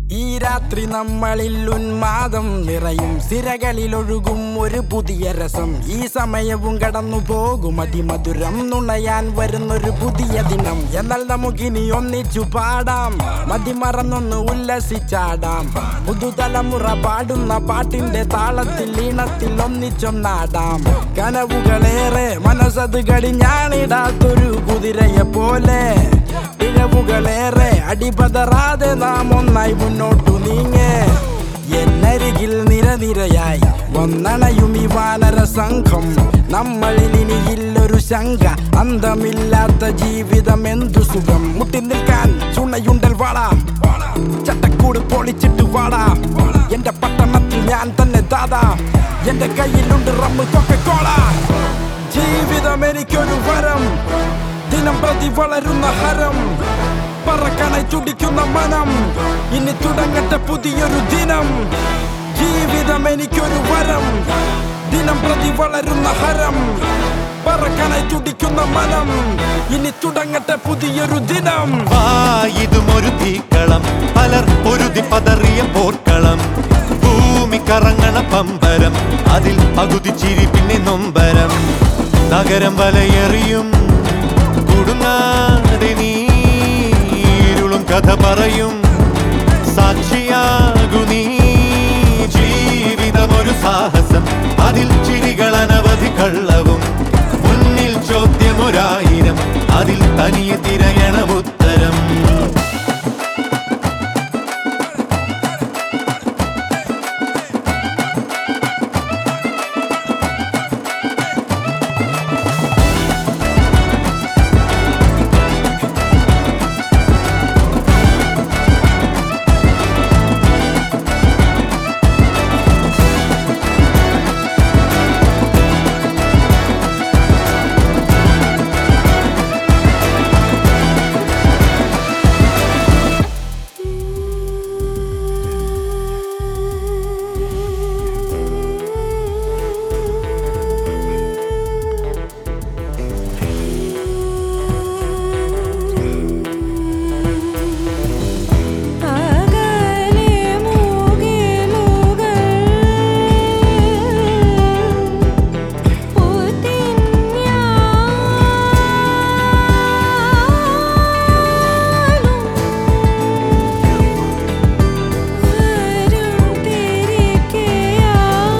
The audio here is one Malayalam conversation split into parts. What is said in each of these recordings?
ഈ രാത്രി നമ്മളിൽ ഉന്മാദം നിറയും സിരകളിൽ ഒഴുകും ഒരു പുതിയ രസം ഈ സമയവും കടന്നു പോകും അതിമധുരം നുണയാൻ വരുന്നൊരു പുതിയ ദിനം എന്നാൽ നമുക്കിനി ഒന്നിച്ചു പാടാം മതിമറന്നൊന്ന് ഉല്ലസിച്ചാടാം പുതുതലമുറ പാടുന്ന പാട്ടിന്റെ താളത്തിൽ ഈണത്തിൽ ഒന്നിച്ചൊന്നാടാം കനവുകളേറെ മനസ്സത് കടിഞ്ഞാണിടാത്തൊരു കുതിരയെ പോലെ പിഴവുകളേറെ അടിപതറാതെ നാം ഒന്നായി മുന്നോട്ടു നീങ്ങേ എന്നരികിൽ നിരനിരയായി വന്നണയും ഈ വാനര സംഘം നമ്മളിൽ ഇനിയില്ലൊരു ശങ്ക അന്തമില്ലാത്ത ജീവിതം എന്തു സുഖം മുട്ടി നിൽക്കാൻ ചുണയുണ്ടൽ വാടാ ചട്ടക്കൂട് പൊളിച്ചിട്ട് വാടാ എന്റെ പട്ടണത്തിൽ ഞാൻ തന്നെ ദാദാ എന്റെ കയ്യിലുണ്ട് റമ്മ് കൊക്കക്കോള ജീവിതം എനിക്കൊരു വരം ദിനം പ്രതി വളരുന്ന ഹരം പറക്കണை തുടിക്കുന്ന മനം ഇനി തുടങ്ങട്ടെ പുതിയൊരു ദിനം ജീവിതം എനിക്കൊരു വരം ദിനം പ്രതി വളരുന്ന ഹരം പറക്കണை തുടിക്കുന്ന മനം ഇനി തുടങ്ങട്ടെ പുതിയൊരു ദിനം വാ ഇതുമൊരു തീക്കളം പലർ പൊരുതി പതറിയ പോർക്കളം ഭൂമി കറങ്ങണ പമ്പരം അതിൽ പകുതി ചിരി പിന്നെ നൊമ്പരം നഗരം വലയെറിയും കുടുങ്ങാതെ നീരുളും കഥ പറയും സാക്ഷിയാകു നീ ജീവിതമൊരു സാഹസം അതിൽ ചിരികൾ അനവധി കള്ളവും മുന്നിൽ ചോദ്യമൊരായിരം അതിൽ തനിയെ തിരയണം ഉത്തരം അകലെ മൂകിലുകൾ പുതിഞ്ഞാലും വരും തിരികെയാ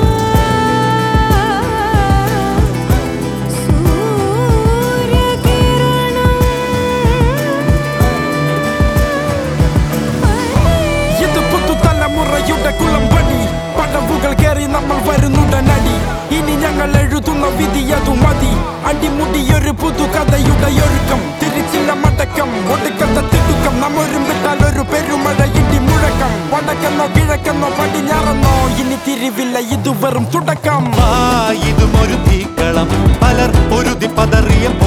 സൂര്യകിരണം ഇത് പുതുതലമുറയുടെ കുളമ്പടി പടവുകൾ കയറി നമ്മൾ വരുന്നുടനടി ഇനി ഞങ്ങൾ എഴുതുന്ന വിധി അതു മതി അടിമുടിയൊരു പുതുകഥയുടെ ഒഴുക്കം തിരിച്ചില്ല മടക്കം ഒടുക്കത്തെ തിടുക്കം നമ്മൊരും വിട്ടാൽ ഒരു പെരുമഴ ഇടി മുഴക്കം വടക്കെന്നോ കിഴക്കെന്നോ പടിഞ്ഞാറെന്നോ ഇനി തിരിവില്ല ഇത് വെറും തുടക്കം വാ ഇതുമൊരു തീക്കളം പലർ പൊരുതി പതറിയ